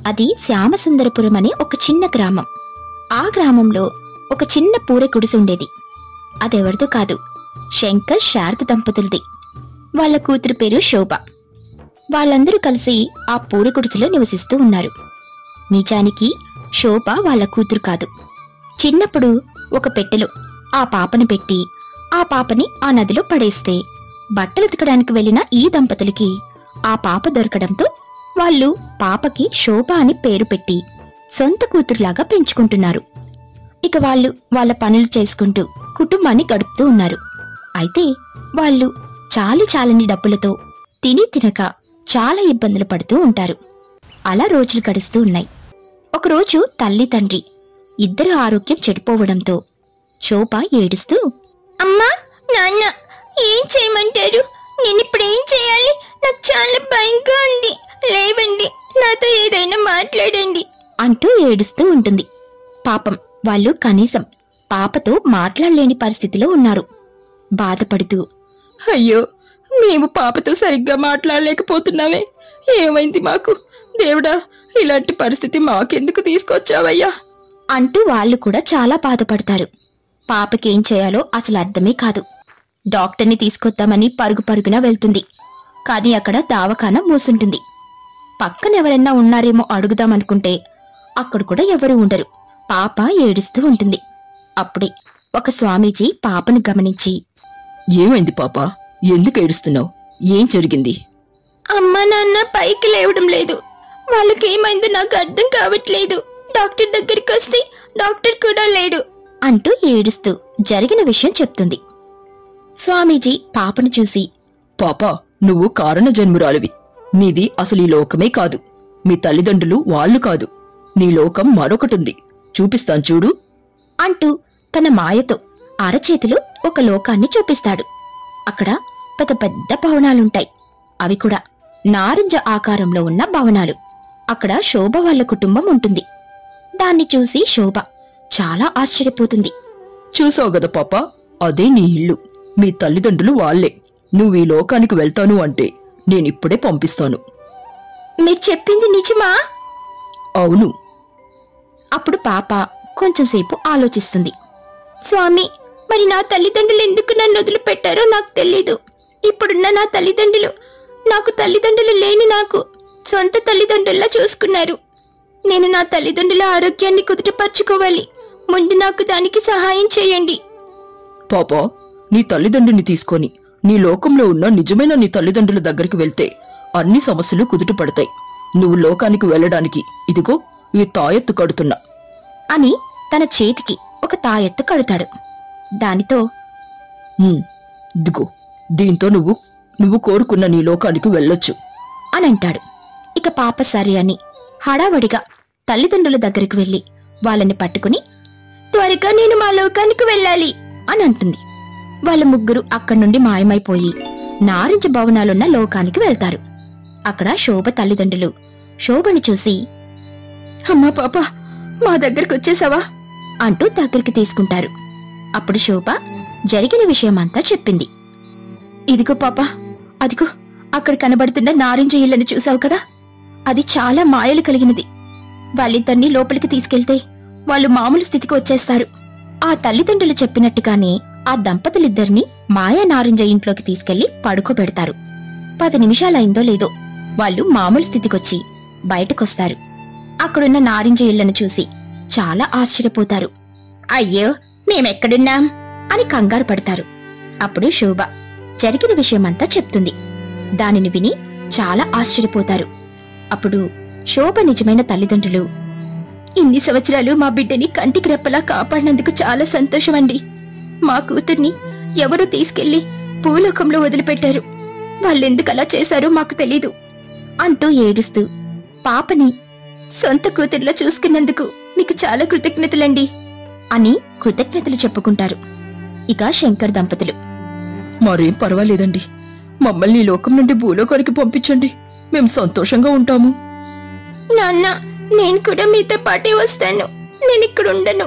అది శ్యామసుందరపురం అనే ఒక చిన్న గ్రామం ఆ గ్రామంలో ఒక చిన్న పూరె గుడిసె ఉండేది అదెవరిదో కాదు శంకర్ శారద దంపతులది వాళ్ళ కూతురు పేరు శోభ వాళ్ళందరూ కలిసి ఆ పూరె గుడిసెలో నివసిస్తూ ఉన్నారు నిజానికి శోభ వాళ్ళ కూతురు కాదు చిన్నప్పుడు ఒక పెట్టెలో ఆ పాపని పెట్టి ఆ పాపని ఆ నదిలో పడేస్తే బట్టలు ఉతకడానికి వెళ్లిన ఈ దంపతులకి ఆ పాప దొరకడంతో వాళ్ళు పాపకి శోభ అని పేరు పెట్టి సొంత కూతురులాగా పెంచుకుంటున్నారు ఇక వాళ్ళు వాళ్ళ పనులు చేసుకుంటూ కుటుంబాన్ని గడుపుతూ ఉన్నారు అయితే వాళ్ళు చాలి చాలని డబ్బులతో తిని తినక చాలా ఇబ్బందులు పడుతూ ఉంటారు అలా రోజులు గడుస్తూ ఉన్నాయి ఒకరోజు తల్లి తండ్రి ఇద్దరు ఆరోగ్యం చెడిపోవడంతో శోభ ఏడుస్తూ అమ్మా నాన్న ఏం చేయమంటారు నేను ఇప్పుడు ఏం చేయాలి నాకు చాలా భయంగా ఉంది లేవండి నాతో ఏదైనా మాట్లాడండి అంటూ ఏడుస్తూ ఉంటుంది పాపం వాళ్ళు కనీసం పాపతో మాట్లాడలేని పరిస్థితిలో ఉన్నారు బాధపడుతూ అయ్యో మేము పాపతో సరిగ్గా మాట్లాడలేకపోతున్నామే ఏమైంది మాకు దేవుడా ఇలాంటి పరిస్థితి మాకెందుకు తీసుకొచ్చావయ్యా అంటూ వాళ్ళు కూడా చాలా బాధపడతారు పాపకేం చేయాలో అసలు అర్థమే కాదు డాక్టర్ని తీసుకొద్దామని పరుగు పరుగున వెళ్తుంది కానీ అక్కడ దావఖాన మూసుంటుంది పక్కన ఎవరైనా ఉన్నారేమో అడుగుదామనుకుంటే అక్కడ కూడా ఎవరూ ఉండరు పాప ఏడుస్తూ ఉంటుంది అప్పుడే ఒక స్వామీజీ పాపను గమనించి ఏమైంది పాప ఎందుకు ఏడుస్తున్నావు ఏం జరిగింది అమ్మ నాన్న పైకి లేవడం లేదు వాళ్ళకి ఏమైందో నాకు అర్థం కావట్లేదు డాక్టర్ దగ్గరికి వస్తే డాక్టర్ కూడా లేడు అంటూ ఏడుస్తూ జరిగిన విషయం చెప్తుంది స్వామీజీ పాపను చూసి పాప నువ్వు కారణ జన్మురాలివి నీది అసలు ఈ లోకమే కాదు మీ తల్లిదండ్రులు వాళ్ళు కాదు నీ లోకం మరొకటుంది చూపిస్తాను చూడు అంటూ తన మాయతో అరచేతిలో ఒక లోకాన్ని చూపిస్తాడు అక్కడ పెద్ద పెద్ద భవనాలుంటాయి అవి కూడా నారింజ ఆకారంలో ఉన్న భవనాలు అక్కడ శోభ వాళ్ళ కుటుంబం ఉంటుంది దాన్ని చూసి శోభ చాలా ఆశ్చర్యపోతుంది చూసావు గదా పాప అదే నీ ఇల్లు మీ తల్లిదండ్రులు వాళ్ళే నువ్వు ఈ లోకానికి వెళ్తాను అంటే నేనిప్పుడే పంపిస్తాను మీరు చెప్పింది నిజమా అవును అప్పుడు పాప కొంచెంసేపు ఆలోచిస్తుంది స్వామి మరి నా తల్లిదండ్రులు ఎందుకు నన్ను వదిలిపెట్టారో నాకు తెలీదు ఇప్పుడున్న నా తల్లిదండ్రులు నాకు తల్లిదండ్రులు లేని నాకు సొంత తల్లిదండ్రుల్లా చూసుకున్నారు నేను నా తల్లిదండ్రుల ఆరోగ్యాన్ని కుదుటపరచుకోవాలి ముందు నాకు దానికి సహాయం చేయండి పాప నీ తల్లిదండ్రుని తీసుకొని నీ లోకంలో ఉన్న నిజమైన నీ తల్లిదండ్రుల దగ్గరికి వెళ్తే అన్ని సమస్యలు కుదుట పడతాయి నువ్వు లోకానికి వెళ్ళడానికి ఇదిగో ఈ తాయెత్తు కడుతున్నా అని తన చేతికి ఒక తాయెత్తు కడతాడు దానితో "ఉమ్, ఇదిగో దీంతో నువ్వు నువ్వు కోరుకున్న నీ లోకానికి వెళ్ళొచ్చు అని అంటాడు ఇక పాప సరే అని హడావడిగా తల్లిదండ్రుల దగ్గరికి వెళ్లి వాళ్ళని పట్టుకుని త్వరగా నేను మా లోకానికి వెళ్ళాలి అని అంటుంది వాళ్ళ ముగ్గురు అక్కడి నుండి మాయమైపోయి నారింజ భవనాలున్న లోకానికి వెళ్తారు అక్కడ శోభ తల్లిదండ్రులు శోభని చూసి అమ్మా పాప మా దగ్గరకు వచ్చేసావా అంటూ దగ్గరికి తీసుకుంటారు అప్పుడు శోభ జరిగిన విషయమంతా చెప్పింది ఇదిగో పాప అదిగో అక్కడ కనబడుతున్న నారింజ ఇళ్ళని చూసావు కదా అది చాలా మాయలు కలిగినది వాళ్ళిద్దరినీ లోపలికి తీసుకెళ్తే వాళ్ళు మామూలు స్థితికి వచ్చేస్తారు ఆ తల్లిదండ్రులు చెప్పినట్టుగానే ఆ దంపతులిద్దరినీ మాయా నారింజ ఇంట్లోకి తీసుకెళ్లి పడుకోబెడతారు పది నిమిషాలైందో లేదో వాళ్ళు మామూలు స్థితికొచ్చి బయటకొస్తారు అక్కడున్న నారింజ ఇళ్లను చూసి చాలా ఆశ్చర్యపోతారు అయ్యో మేమెక్కడున్నాం అని కంగారు పడతారు అప్పుడు శోభ జరిగిన విషయమంతా చెప్తుంది దానిని విని చాలా ఆశ్చర్యపోతారు అప్పుడు శోభ నిజమైన తల్లిదండ్రులు ఇన్ని సంవత్సరాలు మా బిడ్డని కంటికి రెప్పలా కాపాడినందుకు చాలా సంతోషమండి మా కూతుర్ని ఎవరో తీసుకెళ్లి భూలోకంలో వదిలిపెట్టారు వాళ్ళెందుకు అలా చేశారో మాకు తెలీదు అంటూ ఏడుస్తూ పాపని సొంత కూతుర్లా చూసుకున్నందుకు మీకు చాలా కృతజ్ఞతలండి అని కృతజ్ఞతలు చెప్పుకుంటారు ఇక శంకర్ దంపతులు మరేం పర్వాలేదండి మమ్మల్ని ఈ లోకం నుండి భూలోకానికి పంపించండి మేం సంతోషంగా ఉంటాము నాన్న నేను కూడా మీతో పాటే వస్తాను నేను ఇక్కడ ఉండను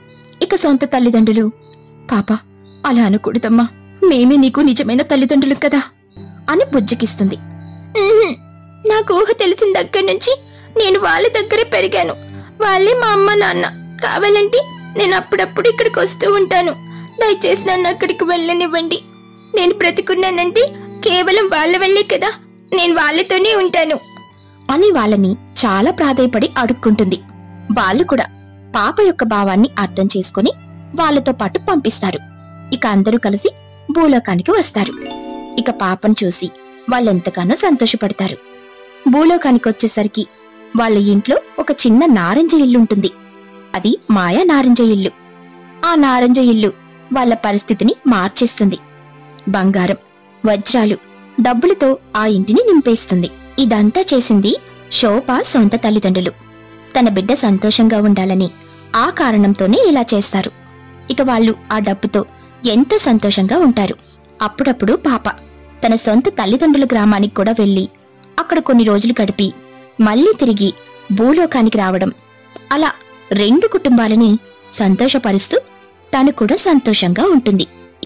ఇక సొంత తల్లిదండ్రులు పాప అలా అనకూడదమ్మా మేమే నీకు నిజమైన తల్లిదండ్రులు కదా అని బుజ్జకిస్తుంది ఉహుం. నాకు ఊహ తెలిసిన దగ్గర నుంచి నేను వాళ్ళ దగ్గరే పెరిగాను వాళ్ళే మా అమ్మ నాన్న కావాలంటే నేను అప్పుడప్పుడు ఇక్కడికి వస్తూ ఉంటాను దయచేసి నన్ను అక్కడికి వెళ్ళనివ్వండి నేను బ్రతికున్నానంటే కేవలం వాళ్ళ వల్లే కదా నేను వాళ్ళతోనే ఉంటాను అని వాళ్ళని చాలా ప్రాధాయపడి అడుక్కుంటుంది వాళ్ళు కూడా పాప యొక్క భావాన్ని అర్థం చేసుకుని వాళ్ళతో పాటు పంపిస్తారు ఇక అందరూ కలిసి భూలోకానికి వస్తారు ఇక పాపను చూసి వాళ్ళెంతగానో సంతోషపడతారు భూలోకానికి వచ్చేసరికి వాళ్ళ ఇంట్లో ఒక చిన్న నారింజ ఇల్లు ఉంటుంది అది మాయా నారింజ ఇల్లు ఆ నారింజ ఇల్లు వాళ్ళ పరిస్థితిని మార్చేస్తుంది బంగారం వజ్రాలు డబ్బులతో ఆ ఇంటిని నింపేస్తుంది ఇదంతా చేసింది శోభ సొంత తల్లిదండ్రులు తన బిడ్డ సంతోషంగా ఉండాలని ఆ కారణంతోనే ఇలా చేస్తారు ఇక వాళ్ళు ఆ డబ్బుతో ఎంతో సంతోషంగా ఉంటారు అప్పుడప్పుడు పాప తన సొంత తల్లిదండ్రుల గ్రామానికి కూడా వెళ్లి అక్కడ కొన్ని రోజులు గడిపి మళ్ళీ తిరిగి భూలోకానికి రావడం అలా రెండు కుటుంబాలని సంతోషపరుస్తూ తను కూడా సంతోషంగా ఉంటుంది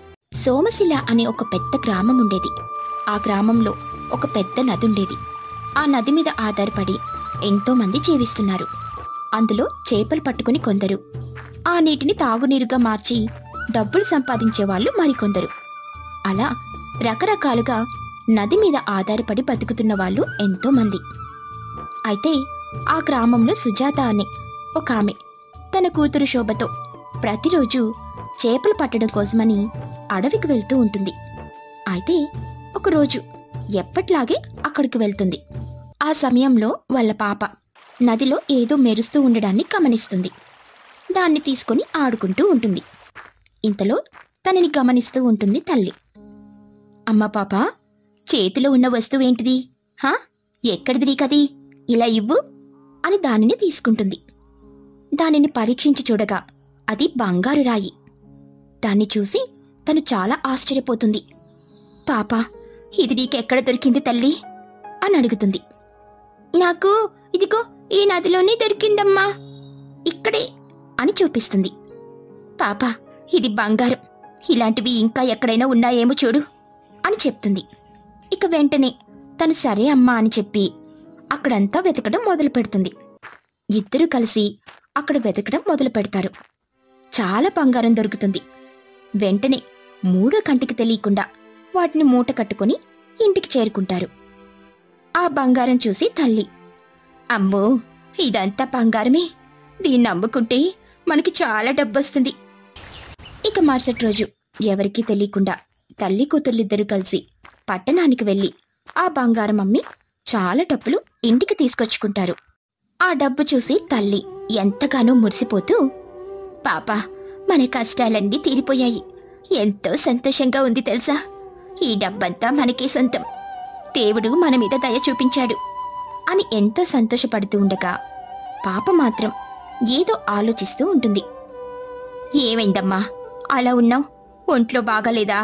సోమశిల అనే ఒక పెద్ద గ్రామం ఉండేది ఆ గ్రామంలో ఒక పెద్ద నది ఉండేది ఆ నది మీద ఆధారపడి ఎంతో మంది జీవిస్తున్నారు అందులో చేపలు పట్టుకుని కొందరు ఆ నీటిని తాగునీరుగా మార్చి డబ్బులు సంపాదించే వాళ్ళు మరికొందరు అలా రకరకాలుగా నది మీద ఆధారపడి బతుకుతున్న వాళ్ళు ఎంతో మంది అయితే ఆ గ్రామంలో సుజాత అనే ఒక ఆమె తన కూతురు శోభతో ప్రతిరోజు చేపలు పట్టడం కోసమని అడవికి వెళ్తూ ఉంటుంది అయితే ఒకరోజు ఎప్పట్లాగే అక్కడికి వెళ్తుంది ఆ సమయంలో వాళ్ళ పాప నదిలో ఏదో మెరుస్తూ ఉండడాన్ని గమనిస్తుంది దాన్ని తీసుకొని ఆడుకుంటూ ఉంటుంది ఇంతలో తనని గమనిస్తూ ఉంటుంది తల్లి అమ్మ పాప చేతిలో ఉన్న వస్తువేంటిది హా ఎక్కడిది నీకది ఇలా ఇవ్వు అని దానిని తీసుకుంటుంది దానిని పరీక్షించి చూడగా అది బంగారు రాయి దాన్ని చూసి తను చాలా ఆశ్చర్యపోతుంది పాప ఇది నీకెక్కడ దొరికింది తల్లి అని అడుగుతుంది నాకు ఇదిగో ఈ నదిలోనే దొరికిందమ్మా ఇక్కడే అని చూపిస్తుంది పాప ఇది బంగారం ఇలాంటివి ఇంకా ఎక్కడైనా ఉన్నాయేమో చూడు అని చెప్తుంది ఇక వెంటనే తను సరే అమ్మా అని చెప్పి అక్కడంతా వెతకడం మొదలు పెడుతుంది ఇద్దరూ కలిసి అక్కడ వెతకడం మొదలు పెడతారు చాలా బంగారం దొరుకుతుంది వెంటనే మూడో కంటికి తెలియకుండా వాటిని మూట కట్టుకొని ఇంటికి చేరుకుంటారు ఆ బంగారం చూసి తల్లి అమ్మో ఇదంతా బంగారమే దీన్ని అమ్ముకుంటే మనకి చాలా డబ్బొస్తుంది ఇక మరుసటి రోజు ఎవరికీ తెలియకుండా తల్లి కూతుర్లిద్దరూ కలిసి పట్టణానికి వెళ్ళి ఆ బంగారం అమ్మి చాలా డబ్బులు ఇంటికి తీసుకొచ్చుకుంటారు ఆ డబ్బు చూసి తల్లి ఎంతగానో మురిసిపోతూ పాప మన కష్టాలన్నీ తీరిపోయాయి ఎంతో సంతోషంగా ఉంది తెలుసా ఈ డబ్బంతా మనకే సొంతం దేవుడు మన మీద దయ చూపించాడు అని ఎంతో సంతోషపడుతూ ఉండగా పాప మాత్రం ఏదో ఆలోచిస్తూ ఉంటుంది ఏమైందమ్మా అలా ఉన్నావు ఒంట్లో బాగాలేదా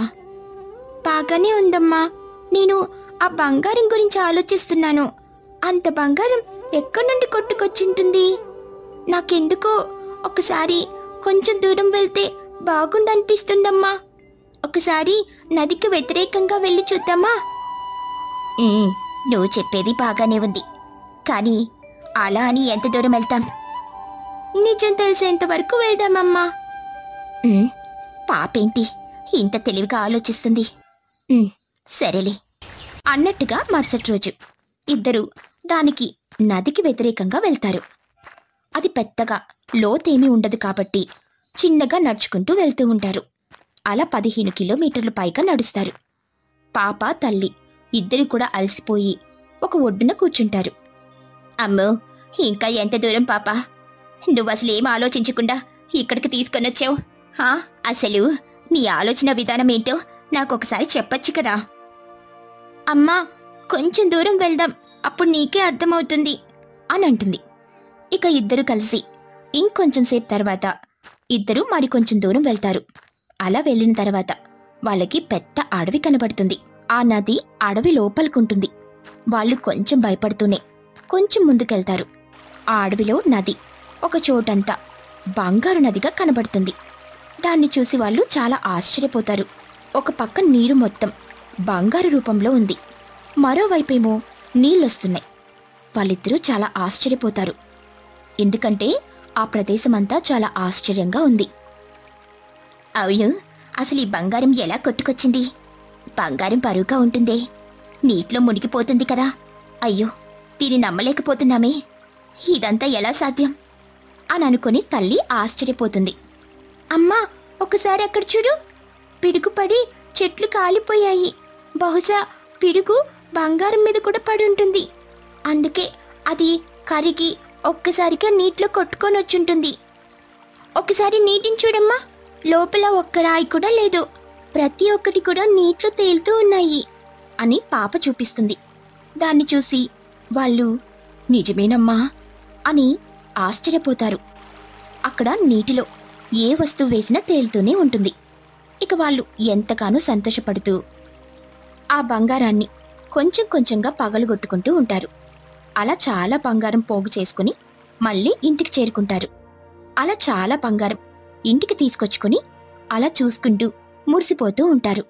బాగానే ఉందమ్మా నేను ఆ బంగారం గురించి ఆలోచిస్తున్నాను అంత బంగారం ఎక్కడి నుండి కొట్టుకొచ్చింటుంది నాకెందుకో ఒకసారి కొంచెం దూరం వెళ్తే బాగుండనిపిస్తుందమ్మా ఒకసారి నదికి వ్యతిరేకంగా వెళ్ళి చూద్దామా నువ్వు చెప్పేది బాగానే ఉంది కానీ అలా అని ఎంత దూరం వెళ్తాం నిజం తెలిసేంత వరకు వెళ్దామమ్మా ఉమ్, పాపేంటి ఇంత తెలివిగా ఆలోచిస్తుంది ఉమ్, సరేలే అన్నట్టుగా మరుసటి రోజు ఇద్దరు దానికి నదికి వ్యతిరేకంగా వెళ్తారు అది పెద్దగా లోతేమీ ఉండదు కాబట్టి చిన్నగా నడుచుకుంటూ వెళ్తూ ఉంటారు అలా పదిహేను కిలోమీటర్ల పైగా నడుస్తారు పాప తల్లి ఇద్దరు కూడా అలసిపోయి ఒక ఒడ్డున కూర్చుంటారు అమ్మో ఇంకా ఎంత దూరం పాప నువ్వు అసలు ఏం ఆలోచించకుండా ఇక్కడికి తీసుకొనొచ్చావు హా అసలు నీ ఆలోచన విధానం ఏంటో నాకు ఒకసారి చెప్పొచ్చు కదా అమ్మా కొంచెం దూరం వెళ్దాం అప్పుడు నీకే అర్థమవుతుంది అని అంటుంది ఇక ఇద్దరు కలిసి ఇంకొంచెం సేపు తర్వాత ఇద్దరు మరికొంచెం దూరం వెళ్తారు అలా వెళ్ళిన తర్వాత వాళ్ళకి పెద్ద అడవి కనబడుతుంది ఆ నది అడవి లోపలికుంటుంది వాళ్ళు కొంచెం భయపడుతూనే కొంచెం ముందుకెళ్తారు ఆ అడవిలో నది ఒక చోటంతా బంగారు నదిగా కనబడుతుంది దాన్ని చూసి వాళ్ళు చాలా ఆశ్చర్యపోతారు ఒక పక్క నీరు మొత్తం బంగారు రూపంలో ఉంది మరోవైపేమో నీళ్ళొస్తున్నాయి వాళ్ళిద్దరూ చాలా ఆశ్చర్యపోతారు ఎందుకంటే ఆ ప్రదేశమంతా చాలా ఆశ్చర్యంగా ఉంది అవును అసలు ఈ బంగారం ఎలా కొట్టుకొచ్చింది బంగారం పరువుగా ఉంటుందే నీటిలో మునిగిపోతుంది కదా అయ్యో దీన్ని నమ్మలేకపోతున్నామే ఇదంతా ఎలా సాధ్యం అని అనుకుని తల్లి ఆశ్చర్యపోతుంది అమ్మా ఒకసారి అక్కడ చూడు పిడుగుపడి చెట్లు కాలిపోయాయి బహుశా పిడుగు బంగారం మీద కూడా పడి ఉంటుంది అందుకే అది కరిగి ఒక్కసారిగా నీటిలో కొట్టుకొని వచ్చుంటుంది ఒకసారి నీటిని చూడమ్మా లోపల ఒక్క రాయి కూడా లేదు ప్రతి ఒక్కటి కూడా నీటిలో తేలుతూ ఉన్నాయి అని పాప చూపిస్తుంది దాన్ని చూసి వాళ్ళు నిజమేనమ్మా అని ఆశ్చర్యపోతారు అక్కడ నీటిలో ఏ వస్తువు వేసినా తేలుతూనే ఉంటుంది ఇక వాళ్ళు ఎంతగానో సంతోషపడుతూ ఆ బంగారాన్ని కొంచెం కొంచెంగా పగలగొట్టుకుంటూ ఉంటారు అలా చాలా బంగారం పోగు చేసుకుని మళ్ళీ ఇంటికి చేరుకుంటారు అలా చాలా బంగారం ఇంటికి తీసుకొచ్చుకుని అలా చూసుకుంటూ మురిసిపోతూ ఉంటారు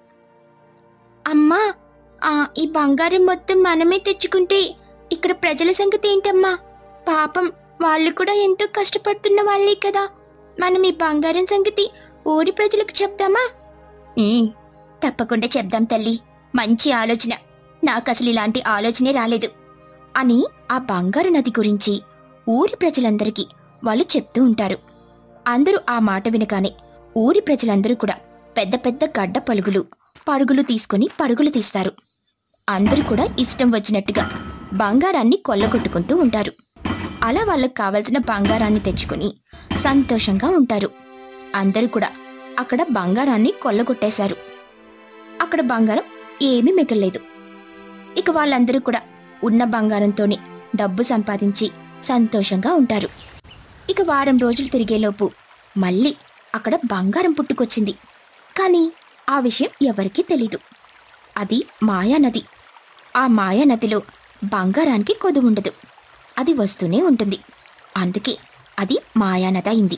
అమ్మా ఆ ఈ బంగారం మొత్తం మనమే తెచ్చుకుంటే ఇక్కడ ప్రజల సంగతి ఏంటమ్మా పాపం వాళ్ళు కూడా ఎంతో కష్టపడుతున్న వాళ్ళే కదా మనం ఈ బంగారం సంగతి ఊరి ప్రజలకు చెప్దామా "ఉమ్, తప్పకుండా చెప్దాం తల్లి మంచి ఆలోచన నాకు అసలు ఇలాంటి ఆలోచనే రాలేదు అని ఆ బంగారు నది గురించి ఊరి ప్రజలందరికీ వాళ్ళు చెప్తూ ఉంటారు అందరూ ఆ మాట వినగానే ఊరి ప్రజలందరూ కూడా పెద్ద పెద్ద గడ్డ పలుగులు పరుగులు తీసుకుని పరుగులు తీస్తారు అందరూ కూడా ఇష్టం వచ్చినట్టుగా బంగారాన్ని కొల్లగొట్టుకుంటూ ఉంటారు అలా వాళ్ళకు కావలసిన బంగారాన్ని తెచ్చుకుని సంతోషంగా ఉంటారు అందరూ కూడా అక్కడ బంగారాన్ని కొల్లగొట్టేశారు అక్కడ బంగారం ఏమీ మిగల్లేదు ఇక వాళ్ళందరూ కూడా ఉన్న బంగారంతోనే డబ్బు సంపాదించి సంతోషంగా ఉంటారు ఇక వారం రోజులు తిరిగేలోపు మళ్ళీ అక్కడ బంగారం పుట్టుకొచ్చింది కానీ ఆ విషయం ఎవరికీ తెలీదు అది మాయానది ఆ మాయానదిలో బంగారానికి కొదువు ఉండదు అది వస్తూనే ఉంటుంది అందుకే అది మాయానది అయింది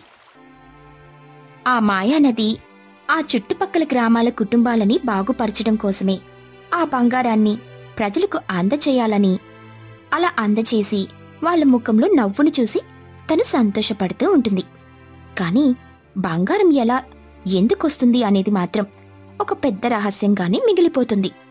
ఆ మాయానది ఆ చుట్టుపక్కల గ్రామాల కుటుంబాలని బాగుపరచడం కోసమే ఆ బంగారాన్ని ప్రజలకు అందచేయాలని అలా అందచేసి వాళ్ళ ముఖంలో నవ్వును చూసి తను సంతోషపడుతూ ఉంటుంది కానీ బంగారం ఎలా ఎందుకొస్తుంది అనేది మాత్రం ఒక పెద్ద రహస్యంగానే మిగిలిపోతుంది